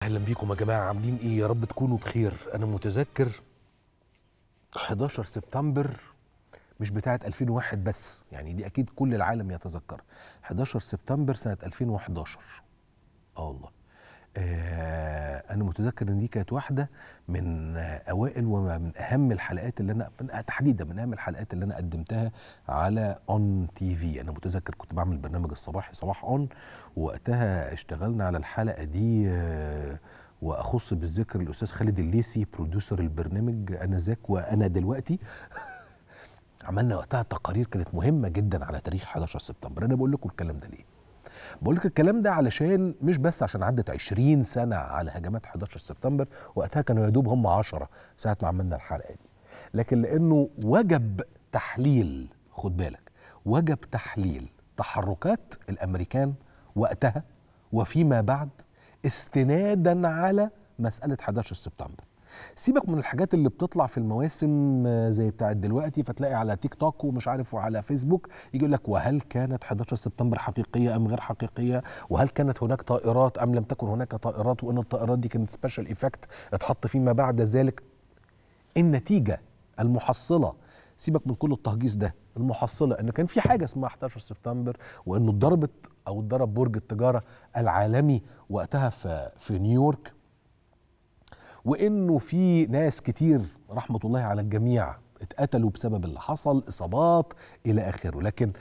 اهلا بيكم يا جماعه عاملين ايه يا رب تكونوا بخير انا متذكر 11 سبتمبر مش بتاعه 2001 بس يعني دي اكيد كل العالم يتذكر 11 سبتمبر سنه 2011 اه والله آه انا متذكر ان دي كانت واحده من آه اوائل ومن اهم الحلقات اللي انا من تحديدا من اهم الحلقات اللي انا قدمتها على اون تي في انا متذكر كنت بعمل برنامج الصباحي صباح اون وقتها اشتغلنا على الحلقه دي آه واخص بالذكر الاستاذ خالد الليسي بروديوسر البرنامج انا ذاك وانا دلوقتي عملنا وقتها تقارير كانت مهمه جدا على تاريخ 11 سبتمبر انا بقول لكم الكلام ده ليه بقول لك الكلام ده علشان مش بس عشان عدت 20 سنه على هجمات 11 سبتمبر وقتها كانوا يا دوب هم 10 ساعه ما عملنا الحلقه دي لكن لانه وجب تحليل خد بالك وجب تحليل تحركات الامريكان وقتها وفيما بعد استنادا على مساله 11 سبتمبر سيبك من الحاجات اللي بتطلع في المواسم زي بتاعت دلوقتي فتلاقي على تيك توك ومش عارف وعلى فيسبوك يجي يقول لك وهل كانت 11 سبتمبر حقيقيه ام غير حقيقيه وهل كانت هناك طائرات ام لم تكن هناك طائرات وان الطائرات دي كانت سبيشال ايفكت اتحط فيما بعد ذلك النتيجه المحصله سيبك من كل التهجيس ده المحصله ان كان في حاجه اسمها 11 سبتمبر وانه اتضربت او اتضرب برج التجاره العالمي وقتها في في نيويورك وانه في ناس كتير رحمه الله على الجميع اتقتلوا بسبب اللي حصل اصابات الى اخره لكن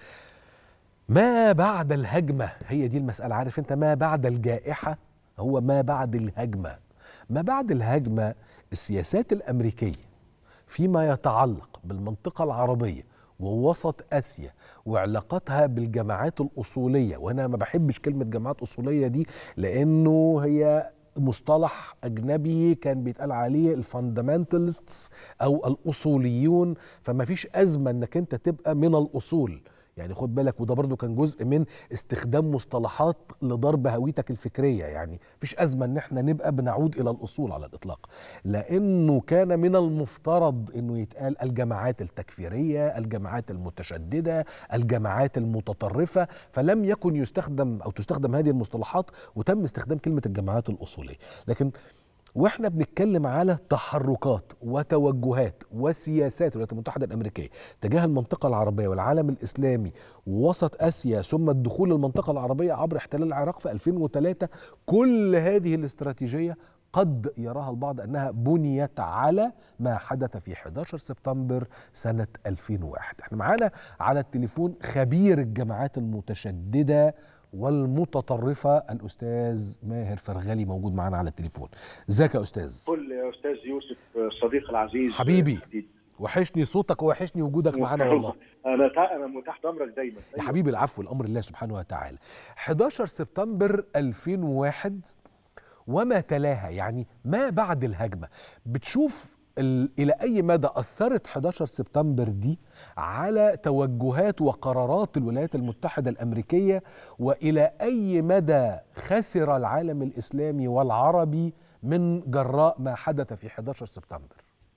ما بعد الهجمه هي دي المساله عارف انت ما بعد الجائحه هو ما بعد الهجمه ما بعد الهجمه السياسات الامريكيه فيما يتعلق بالمنطقه العربيه ووسط اسيا وعلاقتها بالجماعات الاصوليه وانا ما بحبش كلمه جماعات اصوليه دي لانه هي مصطلح اجنبي كان بيتقال عليه الفاندامنتالستس او الاصوليون فما فيش ازمه انك انت تبقى من الاصول يعني خد بالك وده برضو كان جزء من استخدام مصطلحات لضرب هويتك الفكريه يعني مفيش ازمه ان احنا نبقى بنعود الى الاصول على الاطلاق لانه كان من المفترض انه يتقال الجماعات التكفيريه الجماعات المتشدده الجماعات المتطرفه فلم يكن يستخدم او تستخدم هذه المصطلحات وتم استخدام كلمه الجماعات الاصوليه لكن واحنا بنتكلم على تحركات وتوجهات وسياسات الولايات المتحده الامريكيه تجاه المنطقه العربيه والعالم الاسلامي ووسط اسيا ثم الدخول المنطقه العربيه عبر احتلال العراق في 2003 كل هذه الاستراتيجيه قد يراها البعض انها بنيت على ما حدث في 11 سبتمبر سنه 2001 احنا معانا على التليفون خبير الجماعات المتشدده والمتطرفه الاستاذ ماهر فرغلي موجود معانا على التليفون ازيك يا استاذ كل يا استاذ يوسف صديق العزيز حبيبي وحشني صوتك ووحشني وجودك معانا والله انا تا... انا متاح امرك دايما يا حبيبي العفو الامر الله سبحانه وتعالى 11 سبتمبر 2001 وما تلاها يعني ما بعد الهجمه بتشوف الى اي مدى اثرت 11 سبتمبر دي على توجهات وقرارات الولايات المتحده الامريكيه والى اي مدى خسر العالم الاسلامي والعربي من جراء ما حدث في 11 سبتمبر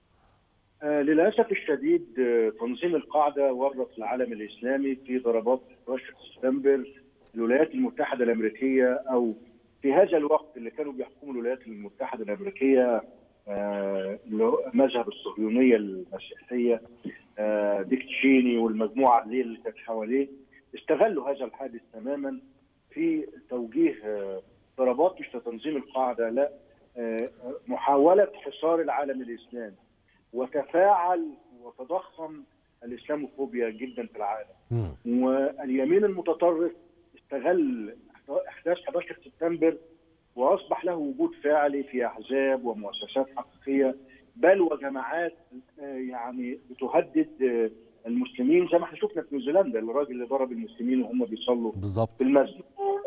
آه للاسف الشديد تنظيم القاعده ورط العالم الاسلامي في ضربات 11 سبتمبر الولايات المتحده الامريكيه او في هذا الوقت اللي كانوا بيحكموا الولايات المتحده الامريكيه اللي هو مذهب الصهيونيه المسيحيه آه ديك تشيني والمجموعه اللي كانت حواليه استغلوا هذا الحادث تماما في توجيه آه ضربات مش لتنظيم القاعده لا آه محاوله حصار العالم الاسلامي وتفاعل وتضخم الاسلاموفوبيا جدا في العالم واليمين المتطرف استغل احداث 11 سبتمبر واصبح له وجود فعلي في احزاب ومؤسسات حقيقيه بل وجماعات يعني بتهدد المسلمين زي ما احنا شفنا في نيوزيلندا الراجل اللي ضرب المسلمين وهم بيصلوا بالظبط في المسجد.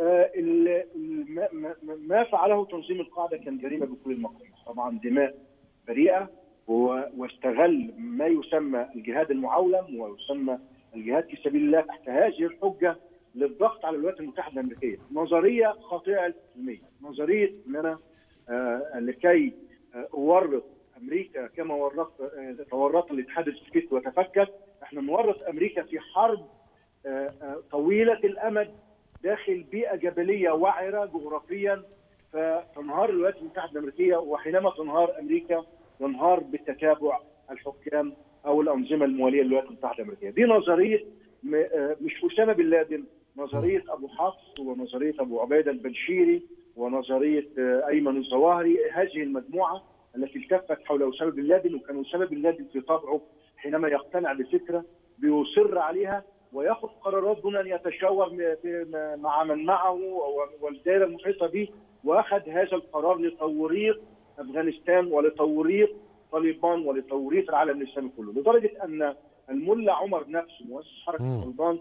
ما فعله تنظيم القاعده كان جريمه بكل المقاييس، طبعا دماء بريئه واستغل ما يسمى الجهاد المعولم ويسمى الجهاد في سبيل الله تحت هذه الحجه للضغط على الولايات المتحده الامريكيه، نظريه خاطئه 100%، نظريه ان انا آه لكي آه اورط امريكا كما ورطت آه تورط الاتحاد السوفيتي وتفكك، احنا نورط امريكا في حرب طويله الامد داخل بيئه جبليه وعره جغرافيا ف فتنهار الولايات المتحده الامريكيه وحينما تنهار امريكا ينهار بالتتابع الحكام او الانظمه المواليه للولايات المتحده الامريكيه. دي نظريه مش اسامه بن لادن نظريه ابو حفص ونظريه ابو عبيده البنشيري ونظريه ايمن الظواهري هذه المجموعه التي التفت حول اسامه بن لادن وكان اسامه بن لادن في طبعه حينما يقتنع بفكره بيصر عليها وياخذ قرارات دون ان يتشاور مع من معه والدائره المحيطه به واخذ هذا القرار لتوريط افغانستان ولتوريط طالبان ولتوريط العالم الاسلامي كله لدرجه ان الملا عمر نفسه مؤسس حركه طالبان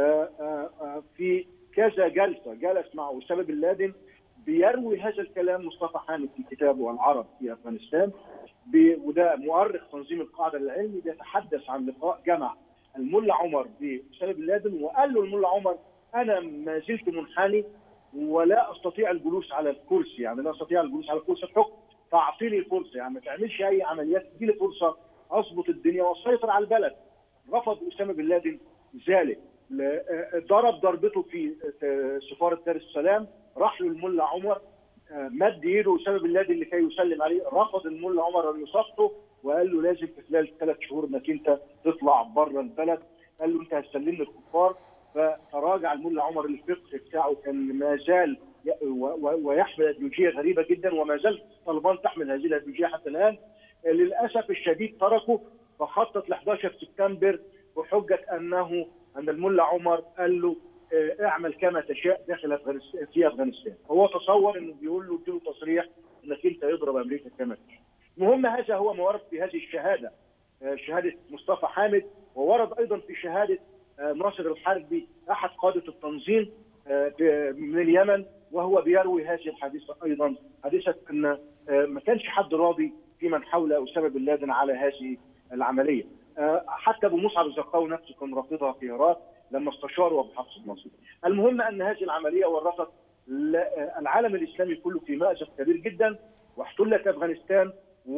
في كذا جلسه جلس مع اسامه بن لادن بيروي هذا الكلام مصطفى حامد في كتابه العرب في افغانستان وده مؤرخ تنظيم القاعده العلمي بيتحدث عن لقاء جمع الملا عمر باسامه بن لادن وقال له الملا عمر انا ما زلت منحني ولا استطيع الجلوس على الكرسي يعني لا استطيع الجلوس على كرسي الحكم فاعطيني فرصه يعني ما تعملش اي عمليات اديني فرصه اظبط الدنيا واسيطر على البلد رفض اسامه بن لادن ذلك ضرب ضربته في سفاره دار السلام راح له الملا عمر مد ايده اسامه بن لادن لكي يسلم عليه رفض الملا عمر ان يصافحه وقال له لازم في خلال ثلاث شهور انك انت تطلع بره البلد قال له انت هتسلمني الكفار فتراجع الملا عمر الفقه بتاعه كان ما زال ويحمل ايديولوجيه غريبه جدا وما زال طالبان تحمل هذه الايديولوجيه حتى الان للاسف الشديد تركه فخطط ل 11 سبتمبر بحجه انه ان الملا عمر قال له اعمل كما تشاء داخل افغانستان في افغانستان هو تصور انه بيقول له اديله تصريح انك انت يضرب امريكا كما تشاء المهم هذا هو ما ورد في هذه الشهاده شهاده مصطفى حامد وورد ايضا في شهاده ناصر الحربي احد قاده التنظيم من اليمن وهو بيروي هذه الحادثه ايضا حادثه ان ما كانش حد راضي في من حول اسامه بن لادن على هذه العمليه حتى ابو مصعب الزرقاوي نفسه كان رافضها في هرات لما استشاروا ابو حفص الناصري. المهم ان هذه العمليه ورطت العالم الاسلامي كله في مازق كبير جدا واحتلت افغانستان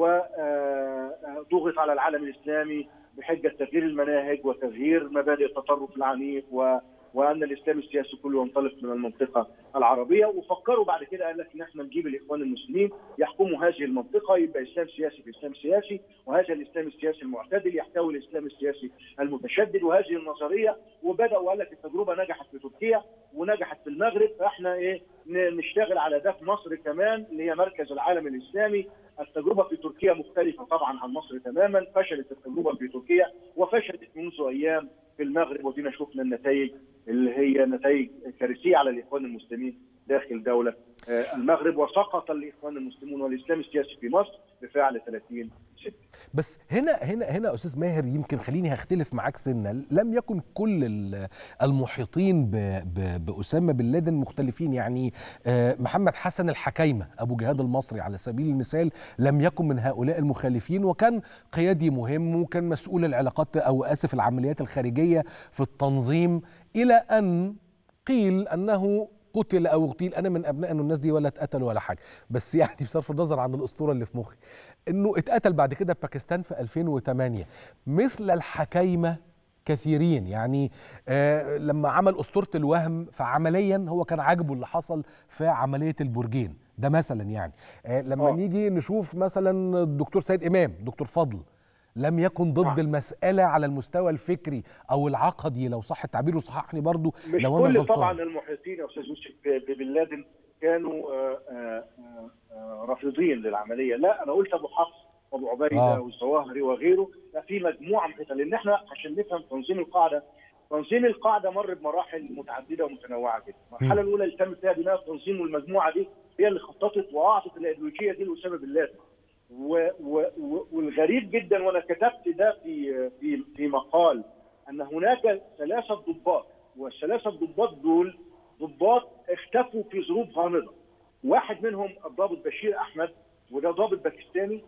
وضغط على العالم الاسلامي بحجه تغيير المناهج وتغيير مبادئ التطرف العنيف و وان الاسلام السياسي كله ينطلق من المنطقه العربيه وفكروا بعد كده قال لك ان احنا نجيب الاخوان المسلمين يحكموا هذه المنطقه يبقى اسلام سياسي في اسلام سياسي وهذا الاسلام السياسي المعتدل يحتوي الاسلام السياسي المتشدد وهذه النظريه وبداوا قال لك التجربه نجحت في تركيا ونجحت في المغرب فاحنا ايه نشتغل على ده في مصر كمان اللي هي مركز العالم الاسلامي التجربه في تركيا مختلفه طبعا عن مصر تماما فشلت التجربه في تركيا وفشلت منذ ايام في المغرب ودينا شفنا النتائج اللي هي نتائج كارثيه على الاخوان المسلمين داخل دوله المغرب وسقط الاخوان المسلمون والاسلام السياسي في مصر بفعل 30 6 بس هنا هنا هنا استاذ ماهر يمكن خليني هختلف معاك سنه لم يكن كل المحيطين باسامه بن لادن مختلفين يعني محمد حسن الحكيمه ابو جهاد المصري على سبيل المثال لم يكن من هؤلاء المخالفين وكان قيادي مهم وكان مسؤول العلاقات او اسف العمليات الخارجيه في التنظيم الى ان قيل انه قتل او اغتيل انا من ابناء انه الناس دي ولا اتقتلوا ولا حاجه بس يعني بصرف النظر عن الاسطوره اللي في مخي انه اتقتل بعد كده في باكستان في 2008 مثل الحكيمه كثيرين يعني آه لما عمل اسطوره الوهم فعمليا هو كان عاجبه اللي حصل في عمليه البرجين ده مثلا يعني آه لما أوه. نيجي نشوف مثلا الدكتور سيد امام دكتور فضل لم يكن ضد آه. المسألة على المستوى الفكري أو العقدي لو صح التعبير وصححني برضو مش لو كل أنا غلطان. طبعا المحيطين يا أستاذ يوسف بن لادن كانوا آآ آآ رافضين للعملية لا أنا قلت أبو حفص وأبو عبيدة آه. والظواهري وغيره لا في مجموعة محيطة لأن إحنا عشان نفهم تنظيم القاعدة تنظيم القاعدة مر بمراحل متعددة ومتنوعة جدا المرحلة الأولى اللي تم فيها بناء التنظيم والمجموعة دي هي اللي خططت وأعطت الأيديولوجية دي لأسامة بن لادن و و والغريب جدا وانا كتبت ده في في في مقال ان هناك ثلاثه ضباط والثلاثه الضباط دول ضباط اختفوا في ظروف غامضه واحد منهم الضابط بشير احمد وده ضابط باكستاني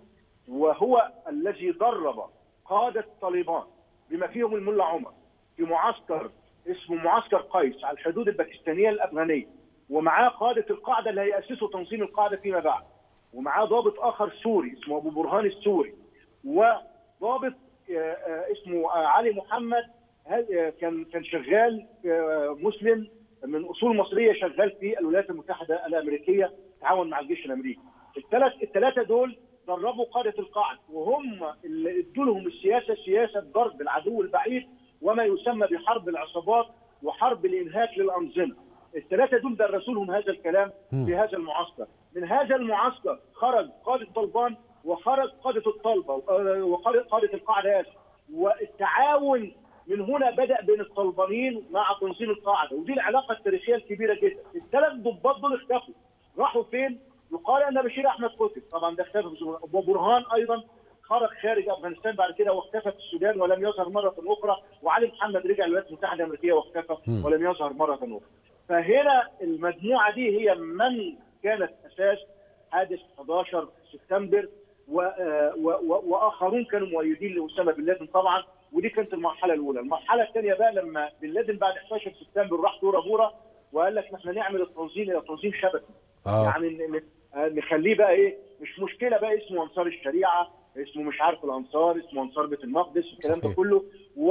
وهو الذي درب قاده طالبان بما فيهم الملا عمر في معسكر اسمه معسكر قيس على الحدود الباكستانيه الافغانيه ومعاه قاده القاعده اللي هياسسوا تنظيم القاعده فيما بعد ومعاه ضابط اخر سوري اسمه ابو برهان السوري وضابط اسمه علي محمد كان كان شغال مسلم من اصول مصريه شغال في الولايات المتحده الامريكيه تعاون مع الجيش الامريكي الثلاث الثلاثه دول دربوا قاده القاعده وهم اللي ادوا لهم السياسه سياسه ضرب العدو البعيد وما يسمى بحرب العصابات وحرب الانهاك للانظمه الثلاثه دول درسوا لهم هذا الكلام في هذا المعسكر من هذا المعسكر خرج قاده طلبان وخرج قاده الطلبه وقاده قاده القاعده اسف والتعاون من هنا بدا بين الطلبانيين مع تنظيم القاعده ودي العلاقه التاريخيه الكبيره جدا الثلاث ضباط دول اختفوا راحوا فين؟ يقال ان بشير احمد قتل طبعا ده اختفى وبرهان ايضا خرج خارج افغانستان بعد كده واختفى في السودان ولم يظهر مره اخرى وعلي محمد رجع الولايات المتحده الامريكيه واختفى ولم يظهر مره اخرى فهنا المجموعه دي هي من كانت اساس حادث 11 سبتمبر و و و واخرون كانوا مؤيدين لاسامه بن لادن طبعا ودي كانت المرحله الاولى، المرحله الثانيه بقى لما بن لادن بعد 11 سبتمبر راح دورة بورا وقال لك احنا نعمل التنظيم الى تنظيم شبكي آه. يعني نخليه بقى ايه مش مشكله بقى اسمه انصار الشريعه اسمه مش عارف الانصار اسمه انصار بيت المقدس الكلام ده كله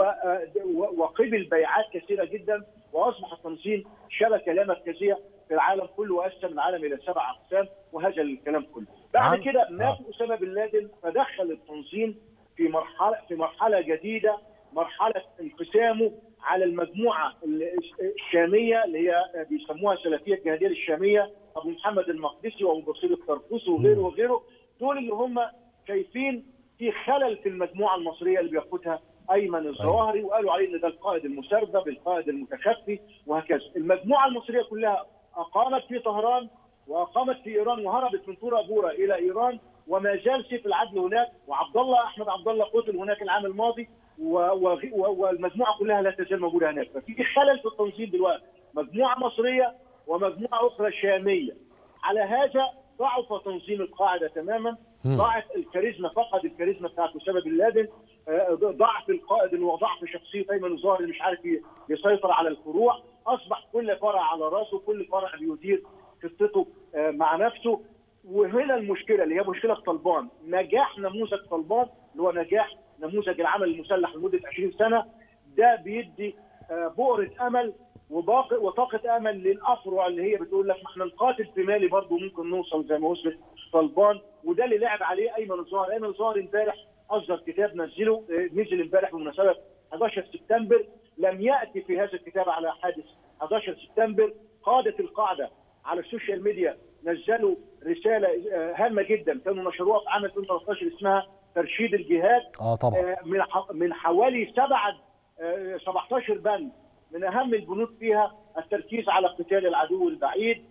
وقبل بيعات كثيره جدا واصبح التنظيم شبكه لا مركزيه في العالم كله وقسم العالم الى سبع اقسام وهذا الكلام كله. بعد عن... كده مات اسامه بن لادن فدخل التنظيم في مرحله في مرحله جديده مرحله انقسامه على المجموعه الشاميه اللي هي بيسموها السلفيه الجهاديه الشاميه ابو محمد المقدسي وابو بصير الطرطوسي وغيره وغيره دول اللي هم شايفين في خلل في المجموعه المصريه اللي بيقودها ايمن الظواهري وقالوا عليه ان ده القائد المسربب القائد المتخفي وهكذا المجموعه المصريه كلها اقامت في طهران واقامت في ايران وهربت من طورا بورا الى ايران وما زال سيف العدل هناك وعبد الله احمد عبد الله قتل هناك العام الماضي والمجموعه كلها لا تزال موجوده هناك ففي خلل في التنظيم دلوقتي مجموعه مصريه ومجموعه اخرى شاميه على هذا ضعف تنظيم القاعده تماما ضاعت الكاريزما فقد الكاريزما بتاعت اسامه بن لادن ضعف القائد وضعف شخصيه ايمن الظاهر اللي مش عارف يسيطر على الفروع اصبح كل فرع على راسه كل فرع بيدير خطته مع نفسه وهنا المشكله اللي هي مشكله طلبان نجاح نموذج طلبان اللي هو نجاح نموذج العمل المسلح لمده 20 سنه ده بيدي بؤره امل وباقي وطاقه امل للافرع اللي هي بتقول لك ما احنا نقاتل في مالي برضه ممكن نوصل زي ما وصلت طلبان وده اللي لعب عليه ايمن الظاهر، ايمن الظاهر امبارح اصدر كتاب نزله نزل امبارح بمناسبه 11 سبتمبر لم ياتي في هذا الكتاب على حادث 11 سبتمبر قاده القاعده على السوشيال ميديا نزلوا رساله هامه جدا كانوا نشروها في عام 2013 اسمها ترشيد الجهاد اه طبعا من من حوالي سبعه 17 بند من اهم البنود فيها التركيز على قتال العدو البعيد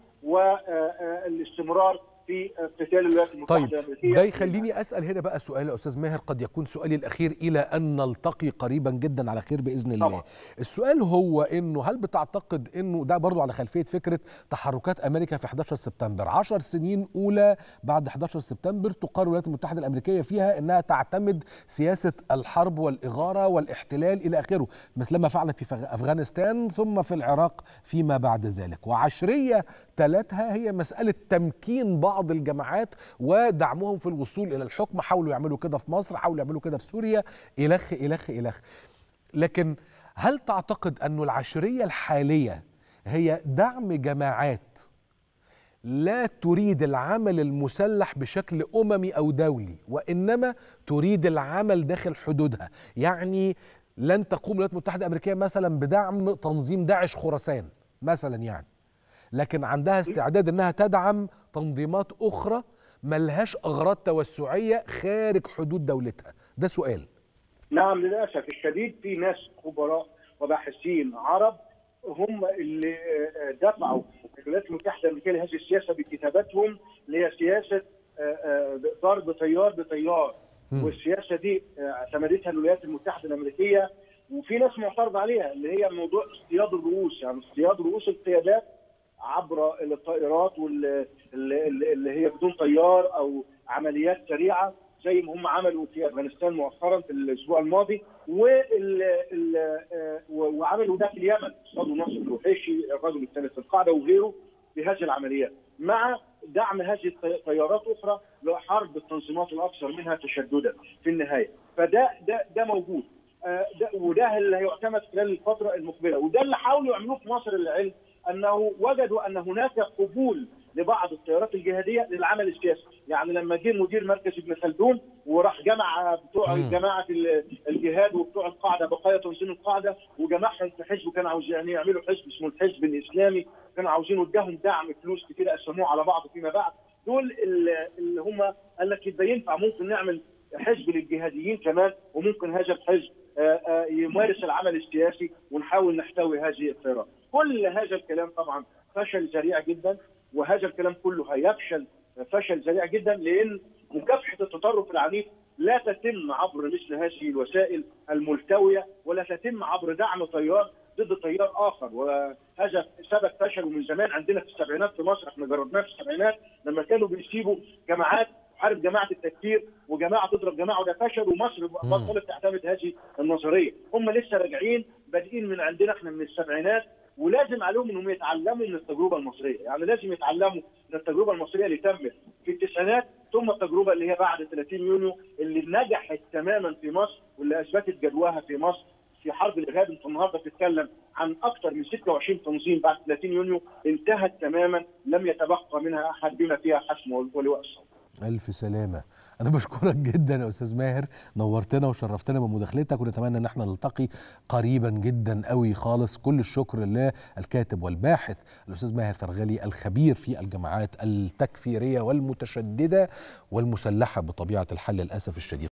والاستمرار في قتال الولايات المتحده طيب الامريكيه ده يخليني اسال هنا بقى سؤال يا استاذ ماهر قد يكون سؤالي الاخير الى ان نلتقي قريبا جدا على خير باذن الله طبعا. السؤال هو انه هل بتعتقد انه ده برضو على خلفيه فكره تحركات امريكا في 11 سبتمبر 10 سنين اولى بعد 11 سبتمبر تقرر الولايات المتحده الامريكيه فيها انها تعتمد سياسه الحرب والاغاره والاحتلال الى اخره مثلما فعلت في افغانستان ثم في العراق فيما بعد ذلك وعشريه ثلاثها هي مساله تمكين بعض الجماعات ودعمهم في الوصول الى الحكم حاولوا يعملوا كده في مصر حاولوا يعملوا كده في سوريا الخ الخ الخ لكن هل تعتقد أن العشرية الحالية هي دعم جماعات لا تريد العمل المسلح بشكل أممي أو دولي وإنما تريد العمل داخل حدودها يعني لن تقوم الولايات المتحدة الأمريكية مثلا بدعم تنظيم داعش خراسان مثلا يعني لكن عندها استعداد أنها تدعم تنظيمات أخرى ملهاش أغراض توسعية خارج حدود دولتها ده سؤال نعم للاسف الشديد في ناس خبراء وباحثين عرب هم اللي دفعوا الولايات المتحده الامريكيه لهذه السياسه بكتاباتهم اللي هي سياسه ضرب طيار بطيار والسياسه دي اعتمدتها الولايات المتحده الامريكيه وفي ناس معترض عليها اللي هي موضوع اصطياد الرؤوس يعني اصطياد رؤوس القيادات عبر الطائرات اللي هي بدون طيار او عمليات سريعه زي ما هم عملوا في افغانستان مؤخرا في الاسبوع الماضي وال ال وعملوا ده في اليمن اصطادوا ناصر الوحيشي الرجل الثاني في القاعده وغيره بهذه العمليات مع دعم هذه التيارات اخرى لحرب التنظيمات الاكثر منها تشددا في النهايه فده ده ده موجود ده وده اللي هيعتمد خلال الفتره المقبله وده اللي حاولوا يعملوه في مصر للعلم انه وجدوا ان هناك قبول لبعض التيارات الجهاديه للعمل السياسي، يعني لما جه مدير مركز ابن خلدون وراح جمع بتوع مم. جماعه ال- الجهاد وبتوع القاعده بقايا تنظيم القاعده وجمعهم في حزب كانوا عاوزين يعني يعملوا حزب اسمه الحزب الاسلامي كانوا عاوزين اداهم دعم فلوس كتير قسموه على بعض فيما بعد دول ال- اللي هم قال لك يبقى ينفع ممكن نعمل حزب للجهاديين كمان وممكن هذا الحزب آه، آه، يمارس العمل السياسي ونحاول نحتوي هذه الثيرات. كل هذا الكلام طبعا فشل ذريع جدا وهذا الكلام كله هيفشل فشل ذريع جدا لان مكافحه التطرف العنيف لا تتم عبر مثل هذه الوسائل الملتويه ولا تتم عبر دعم تيار ضد تيار اخر وهذا سبب فشله من زمان عندنا في السبعينات في مصر احنا جربناه في السبعينات لما كانوا بيسيبوا جماعات تحارب جماعه التكفير وجماعه تضرب جماعه وده فشل ومصر بطلت تعتمد هذه النظريه هم لسه راجعين بادئين من عندنا احنا من السبعينات ولازم عليهم انهم يتعلموا من التجربه المصريه، يعني لازم يتعلموا من التجربه المصريه اللي تمت في التسعينات ثم التجربه اللي هي بعد 30 يونيو اللي نجحت تماما في مصر واللي اثبتت جدواها في مصر في حرب الارهاب انت النهارده بتتكلم عن اكثر من 26 تنظيم بعد 30 يونيو انتهت تماما لم يتبقى منها احد بما فيها حسم ولواء الصوت. ألف سلامة أنا بشكرك جدا يا أستاذ ماهر نورتنا وشرفتنا بمداخلتك ونتمنى أن احنا نلتقي قريبا جدا قوي خالص كل الشكر لله الكاتب والباحث الأستاذ ماهر فرغلي الخبير في الجماعات التكفيرية والمتشددة والمسلحة بطبيعة الحال للأسف الشديد